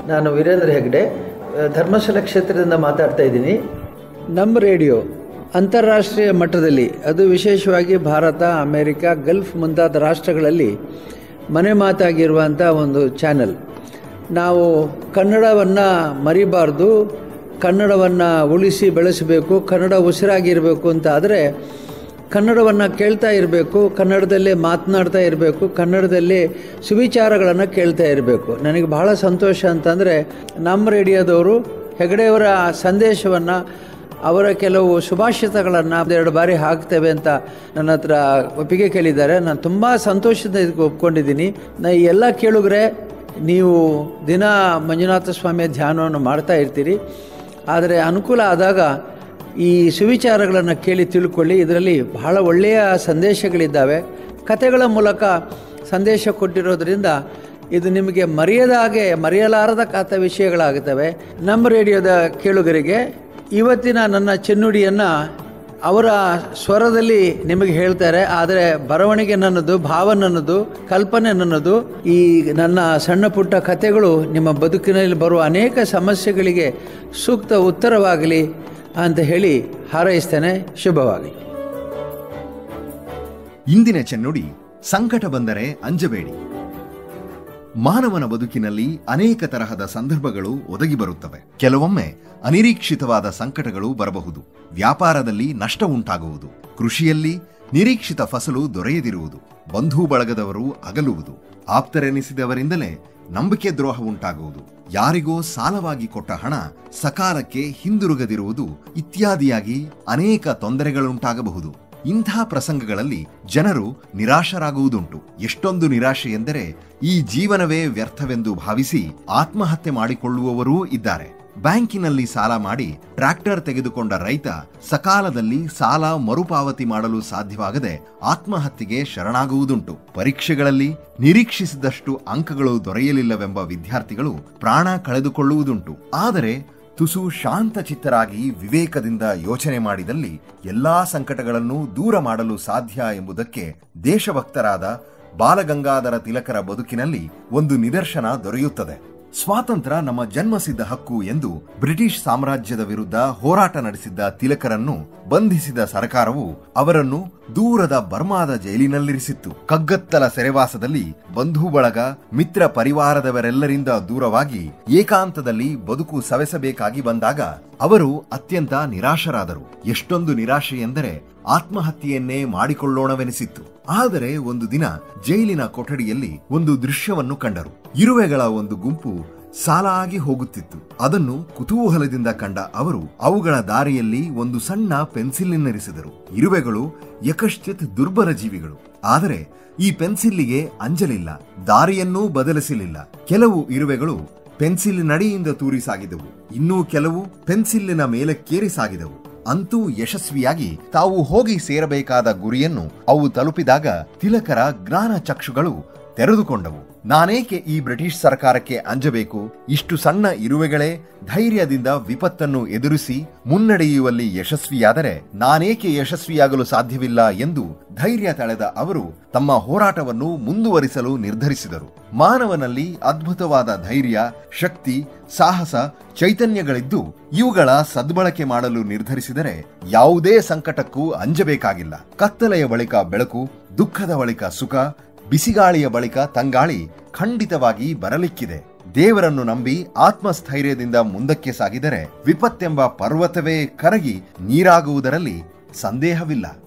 ನಾನು ವೀರೇಂದ್ರ ಹೆಗ್ಡೆ ಆ, ಧರ್ಮಸ್ಥಳ ಕ್ಷೇತ್ರದಿಂದ ಮಾತಾಡ್ತಾ ಇದ್ದೀನಿ ನಮ್ಮ ರೇಡಿಯೋ ಅಂತಾರಾಷ್ಟ್ರೀಯ ಮಟ್ಟದಲ್ಲಿ ಅದು ವಿಶೇಷವಾಗಿ ಭಾರತ ಅಮೇರಿಕ ಗಲ್ಫ್ ಮುಂತಾದ ರಾಷ್ಟ್ರಗಳಲ್ಲಿ ಮನೆ ಮಾತಾಗಿರುವಂಥ ಒಂದು ಚಾನೆಲ್ ನಾವು ಕನ್ನಡವನ್ನು ಮರಿಬಾರ್ದು ಕನ್ನಡವನ್ನು ಉಳಿಸಿ ಬೆಳೆಸಬೇಕು ಕನ್ನಡ ಉಸಿರಾಗಿರಬೇಕು ಅಂತ ಆದರೆ ಕನ್ನಡವನ್ನು ಕೇಳ್ತಾ ಇರಬೇಕು ಕನ್ನಡದಲ್ಲೇ ಮಾತನಾಡ್ತಾ ಇರಬೇಕು ಕನ್ನಡದಲ್ಲಿ ಸುವಿಚಾರಗಳನ್ನು ಕೇಳ್ತಾ ಇರಬೇಕು ನನಗೆ ಬಹಳ ಸಂತೋಷ ಅಂತಂದರೆ ನಮ್ಮ ರೇಡಿಯೋದವರು ಹೆಗಡೆಯವರ ಸಂದೇಶವನ್ನು ಅವರ ಕೆಲವು ಸುಭಾಷಿತಗಳನ್ನು ಎರಡು ಬಾರಿ ಹಾಕ್ತೇವೆ ಅಂತ ನನ್ನ ಹತ್ರ ಒಪ್ಪಿಗೆ ಕೇಳಿದ್ದಾರೆ ನಾನು ತುಂಬ ಸಂತೋಷದಿಂದ ಇದಕ್ಕೆ ಒಪ್ಕೊಂಡಿದ್ದೀನಿ ನಾ ಈ ಎಲ್ಲ ಕೇಳುಗರೆ ನೀವು ದಿನ ಮಂಜುನಾಥ ಸ್ವಾಮಿಯ ಧ್ಯಾನವನ್ನು ಮಾಡ್ತಾ ಇರ್ತೀರಿ ಆದರೆ ಅನುಕೂಲ ಆದಾಗ ಈ ಸುವಿಚಾರಗಳನ್ನು ಕೇಳಿ ತಿಳ್ಕೊಳ್ಳಿ ಇದರಲ್ಲಿ ಬಹಳ ಒಳ್ಳೆಯ ಸಂದೇಶಗಳಿದ್ದಾವೆ ಕಥೆಗಳ ಮೂಲಕ ಸಂದೇಶ ಕೊಟ್ಟಿರೋದ್ರಿಂದ ಇದು ನಿಮಗೆ ಮರೆಯದ ಹಾಗೆ ಮರೆಯಲಾರದ ಕಾತ ವಿಷಯಗಳಾಗುತ್ತವೆ ನಮ್ಮ ರೇಡಿಯೋದ ಕೇಳುಗರಿಗೆ ಇವತ್ತಿನ ನನ್ನ ಚೆನ್ನುಡಿಯನ್ನು ಅವರ ಸ್ವರದಲ್ಲಿ ನಿಮಗೆ ಹೇಳ್ತಾರೆ ಆದರೆ ಬರವಣಿಗೆ ನನ್ನದು ಭಾವ ನನ್ನದು ಕಲ್ಪನೆ ನನ್ನದು ಈ ನನ್ನ ಸಣ್ಣ ಪುಟ್ಟ ಕಥೆಗಳು ನಿಮ್ಮ ಬದುಕಿನಲ್ಲಿ ಬರುವ ಅನೇಕ ಸಮಸ್ಯೆಗಳಿಗೆ ಸೂಕ್ತ ಉತ್ತರವಾಗಲಿ ಅಂತ ಹೇಳಿ ಹಾರೈಸ್ತೇನೆ ಶುಭವಾಗಲಿ ಇಂದಿನ ಚೆನ್ನುಡಿ ಸಂಕಟ ಬಂದರೆ ಅಂಜಬೇಡಿ ಮಾನವನ ಬದುಕಿನಲ್ಲಿ ಅನೇಕ ತರಹದ ಸಂದರ್ಭಗಳು ಒದಗಿ ಬರುತ್ತವೆ ಕೆಲವೊಮ್ಮೆ ಅನಿರೀಕ್ಷಿತವಾದ ಸಂಕಟಗಳು ಬರಬಹುದು ವ್ಯಾಪಾರದಲ್ಲಿ ನಷ್ಟ ಉಂಟಾಗುವುದು ಕೃಷಿಯಲ್ಲಿ ನಿರೀಕ್ಷಿತ ಫಸಲು ದೊರೆಯದಿರುವುದು ಬಂಧು ಬಳಗದವರು ಅಗಲುವುದು ಆಪ್ತರೆನಿಸಿದವರಿಂದಲೇ ನಂಬಿಕೆ ದ್ರೋಹ ಉಂಟಾಗುವುದು ಯಾರಿಗೋ ಸಾಲವಾಗಿ ಕೊಟ್ಟ ಹಣ ಸಕಾಲಕ್ಕೆ ಹಿಂದಿರುಗದಿರುವುದು ಇತ್ಯಾದಿಯಾಗಿ ಅನೇಕ ತೊಂದರೆಗಳುಂಟಾಗಬಹುದು ಇಂಥ ಪ್ರಸಂಗಗಳಲ್ಲಿ ಜನರು ನಿರಾಶರಾಗುವುದುಂಟು ಎಷ್ಟೊಂದು ನಿರಾಶೆ ಎಂದರೆ ಈ ಜೀವನವೇ ವ್ಯರ್ಥವೆಂದು ಭಾವಿಸಿ ಆತ್ಮಹತ್ಯೆ ಮಾಡಿಕೊಳ್ಳುವವರೂ ಇದ್ದಾರೆ ಬ್ಯಾಂಕಿನಲ್ಲಿ ಸಾಲ ಮಾಡಿ ಟ್ರ್ಯಾಕ್ಟರ್ ತೆಗೆದುಕೊಂಡ ರೈತ ಸಕಾಲದಲ್ಲಿ ಸಾಲ ಮರುಪಾವತಿ ಮಾಡಲು ಸಾಧ್ಯವಾಗದೆ ಆತ್ಮಹತ್ಯೆಗೆ ಶರಣಾಗುವುದುಂಟು ಪರೀಕ್ಷೆಗಳಲ್ಲಿ ನಿರೀಕ್ಷಿಸಿದಷ್ಟು ಅಂಕಗಳು ದೊರೆಯಲಿಲ್ಲವೆಂಬ ವಿದ್ಯಾರ್ಥಿಗಳು ಪ್ರಾಣ ಕಳೆದುಕೊಳ್ಳುವುದುಂಟು ಆದರೆ ತುಸು ಶಾಂತಚಿತ್ತರಾಗಿ ವಿವೇಕದಿಂದ ಯೋಚನೆ ಮಾಡಿದಲ್ಲಿ ಎಲ್ಲಾ ಸಂಕಟಗಳನ್ನು ದೂರ ಮಾಡಲು ಸಾಧ್ಯ ಎಂಬುದಕ್ಕೆ ದೇಶಭಕ್ತರಾದ ಬಾಲಗಂಗಾಧರ ತಿಲಕರ ಬದುಕಿನಲ್ಲಿ ಒಂದು ನಿದರ್ಶನ ದೊರೆಯುತ್ತದೆ ಸ್ವಾತಂತ್ರ್ಯ ನಮ್ಮ ಜನ್ಮಸಿದ್ಧ ಹಕ್ಕು ಎಂದು ಬ್ರಿಟಿಷ್ ಸಾಮ್ರಾಜ್ಯದ ವಿರುದ್ಧ ಹೋರಾಟ ನಡೆಸಿದ್ದ ತಿಲಕರನ್ನು ಬಂಧಿಸಿದ ಸರ್ಕಾರವು ಅವರನ್ನು ದೂರದ ಬರ್ಮಾದ ಜೈಲಿನಲ್ಲಿರಿಸಿತ್ತು ಕಗ್ಗತ್ತಲ ಸೆರೆವಾಸದಲ್ಲಿ ಬಂಧು ಬಳಗ ಮಿತ್ರ ಪರಿವಾರದವರೆಲ್ಲರಿಂದ ದೂರವಾಗಿ ಏಕಾಂತದಲ್ಲಿ ಬದುಕು ಸವೆಸಬೇಕಾಗಿ ಬಂದಾಗ ಅವರು ಅತ್ಯಂತ ನಿರಾಶರಾದರು ಎಷ್ಟೊಂದು ನಿರಾಶೆ ಎಂದರೆ ಆತ್ಮಹತ್ಯೆಯನ್ನೇ ಮಾಡಿಕೊಳ್ಳೋಣವೆನಿಸಿತ್ತು ಆದರೆ ಒಂದು ದಿನ ಜೈಲಿನ ಕೊಠಡಿಯಲ್ಲಿ ಒಂದು ದೃಶ್ಯವನ್ನು ಕಂಡರು ಇರುವೆಗಳ ಒಂದು ಗುಂಪು ಸಾಲಾಗಿ ಹೋಗುತ್ತಿತ್ತು ಅದನ್ನು ಕುತೂಹಲದಿಂದ ಕಂಡ ಅವರು ಅವುಗಳ ದಾರಿಯಲ್ಲಿ ಒಂದು ಸಣ್ಣ ಪೆನ್ಸಿಲಿನರಿಸಿದರು ಇರುವೆಗಳು ಯಕಶ್ಚಿತ್ ದುರ್ಬಲ ಜೀವಿಗಳು ಆದರೆ ಈ ಪೆನ್ಸಿಲ್ಲಿಗೆ ಅಂಜಲಿಲ್ಲ ದಾರಿಯನ್ನೂ ಬದಲಿಸಲಿಲ್ಲ ಕೆಲವು ಇರುವೆಗಳು ಪೆನ್ಸಿಲಿನಡಿಯಿಂದ ತೂರಿ ಸಾಗಿದವು ಇನ್ನೂ ಕೆಲವು ಪೆನ್ಸಿಲ್ಲಿನ ಮೇಲಕ್ಕೇರಿ ಸಾಗಿದವು ಅಂತೂ ಯಶಸ್ವಿಯಾಗಿ ತಾವು ಹೋಗಿ ಸೇರಬೇಕಾದ ಗುರಿಯನ್ನು ಅವು ತಲುಪಿದಾಗ ತಿಲಕರ ಜ್ಞಾನ ಚಕ್ಷುಗಳು ತೆರೆದುಕೊಂಡವು ನಾನೇಕೆ ಈ ಬ್ರಿಟಿಷ್ ಸರ್ಕಾರಕ್ಕೆ ಅಂಜಬೇಕು ಇಷ್ಟು ಸಣ್ಣ ಇರುವೆಗಳೇ ಧೈರ್ಯದಿಂದ ವಿಪತ್ತನ್ನು ಎದುರಿಸಿ ಮುನ್ನಡೆಯುವಲ್ಲಿ ಯಶಸ್ವಿಯಾದರೆ ನಾನೇಕೆ ಯಶಸ್ವಿಯಾಗಲು ಸಾಧ್ಯವಿಲ್ಲ ಎಂದು ಧೈರ್ಯ ತಳೆದ ಅವರು ತಮ್ಮ ಹೋರಾಟವನ್ನು ಮುಂದುವರಿಸಲು ನಿರ್ಧರಿಸಿದರು ಮಾನವನಲ್ಲಿ ಅದ್ಭುತವಾದ ಧೈರ್ಯ ಶಕ್ತಿ ಸಾಹಸ ಚೈತನ್ಯಗಳಿದ್ದು ಇವುಗಳ ಸದ್ಬಳಕೆ ಮಾಡಲು ನಿರ್ಧರಿಸಿದರೆ ಯಾವುದೇ ಸಂಕಟಕ್ಕೂ ಅಂಜಬೇಕಾಗಿಲ್ಲ ಕತ್ತಲೆಯ ಬಳಿಕ ಬೆಳಕು ದುಃಖದ ಬಳಿಕ ಸುಖ ಬಿಸಿಗಾಳಿಯ ಬಳಿಕ ತಂಗಾಳಿ ಖಂಡಿತವಾಗಿ ಬರಲಿಕ್ಕಿದೆ ದೇವರನ್ನು ನಂಬಿ ಆತ್ಮಸ್ಥೈರ್ಯದಿಂದ ಮುಂದಕ್ಕೆ ಸಾಗಿದರೆ ವಿಪತ್ತೆಂಬ ಪರ್ವತವೇ ಕರಗಿ ನೀರಾಗುವುದರಲ್ಲಿ ಸಂದೇಹವಿಲ್ಲ